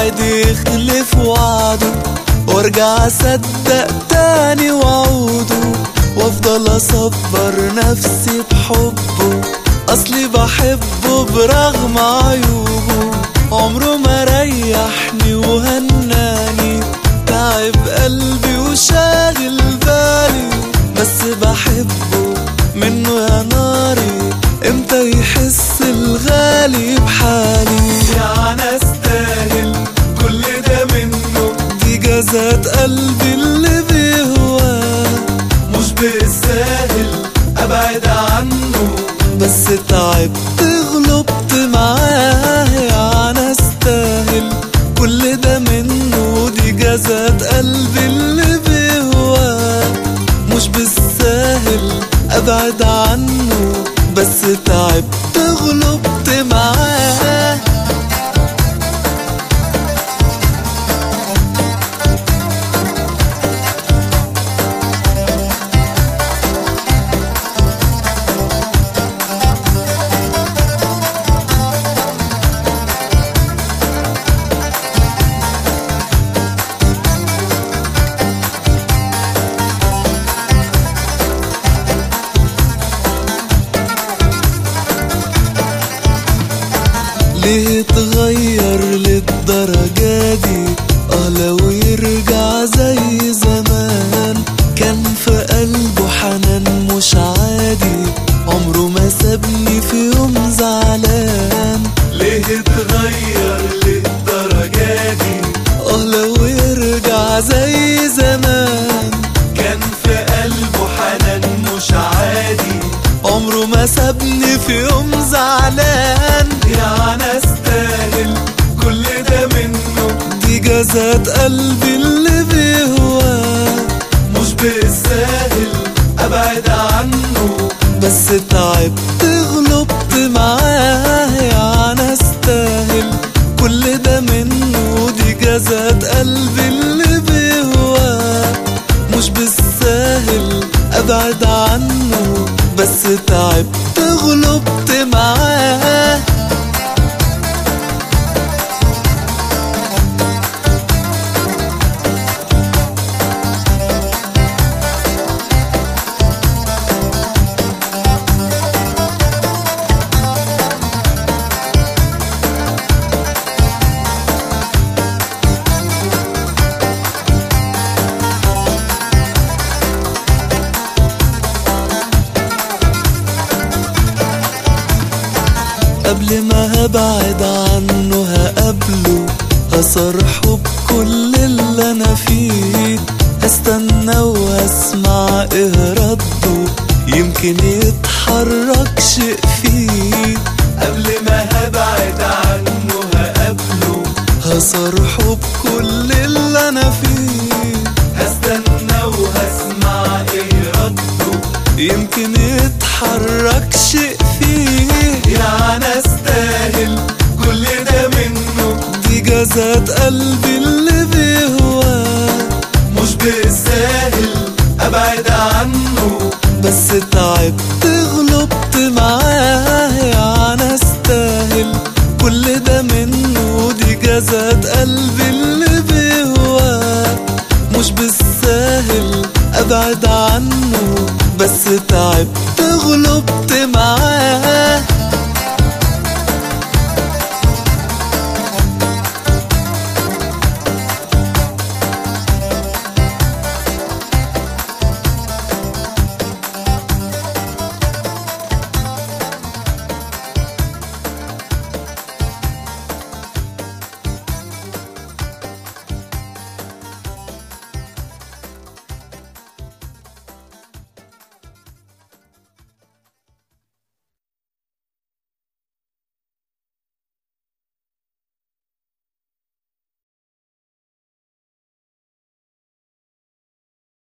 وعد يخلف وعده وارجع اصدق تاني وعوده وافضل اصبر نفسي بحبه اصلي بحبه برغم عيوبه عمره ما ريحني وهناني تعب قلبي وشاغل بالي بس بحبه منه يا ناري امتى يحس الغالي بحالي يعني استاهل كل ده منه دي جزات قلبي اللي بيهواه مش بالساهل ابعد عنه بس تعبت غلبت معاه يعني استاهل كل ده منه دي جزات قلبي اللي بيهواه مش بالساهل ابعد عنه بس تعبت غلبت معاه ليه اتغير للدرجة دي اه لو يرجع زي زمان كان في قلبه حنان مش عادي عمره ما سابني في يوم زعلان ليه اتغير للدرجة دي اه لو يرجع زي زمان كان في قلبه حنان مش عادي عمره ما سابني في يوم زعلان يعني استاهل كل ده منه دي جزات قلبي اللي بيهواه مش بالساهل ابعد عنه بس تعبت غلبت معاه يعني استاهل كل ده منه دي جزات قلبي اللي بيهواه مش بالساهل ابعد عنه بس تعبت غلبت معاه قبل ما هبعد عنه هقابله هصرحه بكل اللي انا فيه هستنى واسمع ايه رده يمكن يتحرك شيء فيه قبل ما هبعد عنه هقابله هصرحه بكل اللي انا فيه هستنى وهسمع ايه رده يمكن يتحرك شيء فيه يعني استاهل كل ده منه دي جزات قلبي اللي بيهواه مش بالساهل ابعد عنه بس تعبت غلبت معاه يعني استاهل كل ده منه دي جزات قلبي اللي بيهواه مش بالساهل ابعد عنه بس تعبت غلبت معاه